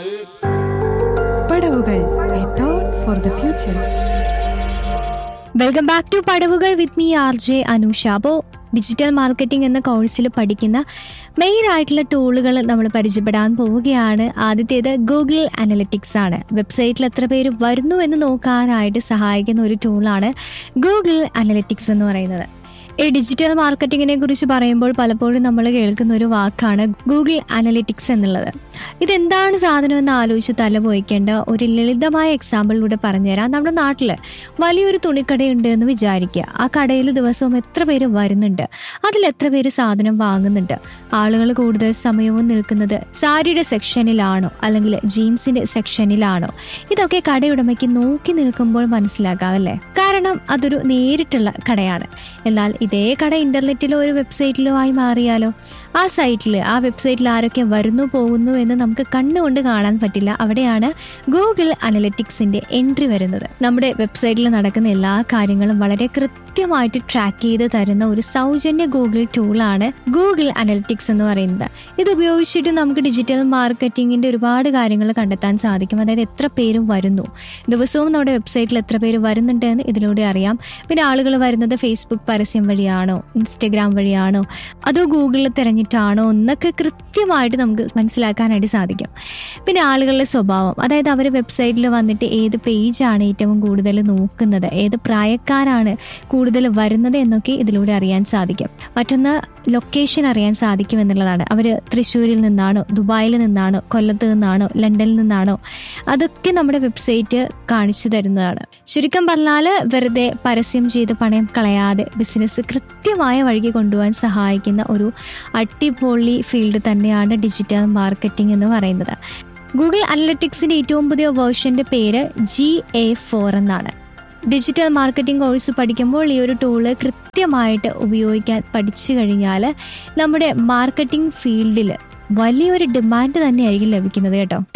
പടവുകൾ a thought for the future welcome back to Padavukal with me R J Anusha അപ്പോൾ digital marketing എന്ന കോഴ്സിൽ പഠിക്കുന്ന മെയിൻ ആയിട്ടുള്ള ടൂളുകൾ നമ്മൾ പരിചയപ്പെടാൻ പോവുകയാണ് ആദ്യത്തേത് ഗൂഗിൾ അനലിറ്റിക്സ് ആണ് വെബ്സൈറ്റിൽ എത്ര പേര് വരുന്നു എന്ന് നോക്കാനായിട്ട് സഹായിക്കുന്ന ഒരു ടൂളാണ് ഗൂഗിൾ അനലിറ്റിക്സ് എന്ന് പറയുന്നത് ഈ ഡിജിറ്റൽ മാർക്കറ്റിങ്ങിനെ കുറിച്ച് പറയുമ്പോൾ പലപ്പോഴും നമ്മൾ കേൾക്കുന്ന ഒരു വാക്കാണ് ഗൂഗിൾ അനലിറ്റിക്സ് എന്നുള്ളത് ഇതെന്താണ് സാധനം എന്ന് ആലോചിച്ച് തല പോയിക്കേണ്ട ഒരു ലളിതമായ എക്സാമ്പിളിലൂടെ പറഞ്ഞുതരാം നമ്മുടെ നാട്ടിൽ വലിയൊരു തുണിക്കടയുണ്ട് എന്ന് വിചാരിക്കുക ആ കടയിൽ ദിവസവും എത്ര പേര് വരുന്നുണ്ട് അതിൽ എത്ര പേര് സാധനം വാങ്ങുന്നുണ്ട് ആളുകൾ കൂടുതൽ സമയവും നിൽക്കുന്നത് സാരിയുടെ സെക്ഷനിലാണോ അല്ലെങ്കിൽ ജീൻസിന്റെ സെക്ഷനിലാണോ ഇതൊക്കെ കടയുടമയ്ക്ക് നോക്കി നിൽക്കുമ്പോൾ മനസ്സിലാക്കാം അല്ലേ കാരണം അതൊരു നേരിട്ടുള്ള കടയാണ് എന്നാൽ ഇതേ കട ഇന്റർനെറ്റിലോ ഒരു വെബ്സൈറ്റിലോ ആയി മാറിയാലോ ആ സൈറ്റിൽ ആ വെബ്സൈറ്റിൽ ആരൊക്കെ വരുന്നു പോകുന്നു എന്ന് നമുക്ക് കണ്ണുകൊണ്ട് കാണാൻ പറ്റില്ല അവിടെയാണ് ഗൂഗിൾ അനലിറ്റിക്സിന്റെ എൻട്രി വരുന്നത് നമ്മുടെ വെബ്സൈറ്റിൽ നടക്കുന്ന എല്ലാ കാര്യങ്ങളും വളരെ കൃത്യമായിട്ട് ട്രാക്ക് ചെയ്ത് തരുന്ന ഒരു സൗജന്യ ഗൂഗിൾ ടൂളാണ് ഗൂഗിൾ അനലിറ്റിക്സ് എന്ന് പറയുന്നത് ഇത് ഉപയോഗിച്ചിട്ട് നമുക്ക് ഡിജിറ്റൽ മാർക്കറ്റിംഗിന്റെ ഒരുപാട് കാര്യങ്ങൾ കണ്ടെത്താൻ സാധിക്കും അതായത് എത്ര പേരും വരുന്നു ദിവസവും നമ്മുടെ വെബ്സൈറ്റിൽ എത്ര പേര് വരുന്നുണ്ട് എന്ന് ഇതിലൂടെ അറിയാം പിന്നെ ആളുകൾ വരുന്നത് ഫേസ്ബുക്ക് പരസ്യം വഴിയാണോ ഇൻസ്റ്റഗ്രാം വഴിയാണോ അതോ ഗൂഗിളിൽ തിരഞ്ഞിട്ടാണോ എന്നൊക്കെ കൃത്യമായിട്ട് നമുക്ക് മനസ്സിലാക്കാനായിട്ട് സാധിക്കും പിന്നെ ആളുകളുടെ സ്വഭാവം അതായത് അവർ വെബ്സൈറ്റിൽ വന്നിട്ട് ഏത് പേജാണ് ഏറ്റവും കൂടുതൽ നോക്കുന്നത് ഏത് പ്രായക്കാരാണ് കൂടുതൽ വരുന്നത് എന്നൊക്കെ ഇതിലൂടെ അറിയാൻ സാധിക്കും മറ്റൊന്ന് ലൊക്കേഷൻ അറിയാൻ സാധിക്കും എന്നുള്ളതാണ് അവർ തൃശ്ശൂരിൽ നിന്നാണോ ദുബായിൽ നിന്നാണോ കൊല്ലത്ത് നിന്നാണോ ലണ്ടനിൽ നിന്നാണോ അതൊക്കെ നമ്മുടെ വെബ്സൈറ്റ് കാണിച്ചു തരുന്നതാണ് ചുരുക്കം പറഞ്ഞാൽ വെറുതെ പരസ്യം ചെയ്ത് പണയം കളയാതെ ബിസിനസ് കൃത്യമായ വഴിക്ക് കൊണ്ടുപോകാൻ സഹായിക്കുന്ന ഒരു അടിപൊളി ഫീൽഡ് തന്നെയാണ് ഡിജിറ്റൽ മാർക്കറ്റിംഗ് എന്ന് പറയുന്നത് ഗൂഗിൾ അനലറ്റിക്സിന്റെ ഏറ്റവും പുതിയ വേർഷന്റെ പേര് ജി എ ഫോർ എന്നാണ് ഡിജിറ്റൽ മാർക്കറ്റിംഗ് കോഴ്സ് പഠിക്കുമ്പോൾ ഈ ഒരു ടൂള് കൃത്യമായിട്ട് ഉപയോഗിക്കാൻ പഠിച്ചു കഴിഞ്ഞാൽ നമ്മുടെ മാർക്കറ്റിംഗ് ഫീൽഡിൽ വലിയൊരു ഡിമാൻഡ് തന്നെയായിരിക്കും ലഭിക്കുന്നത് കേട്ടോ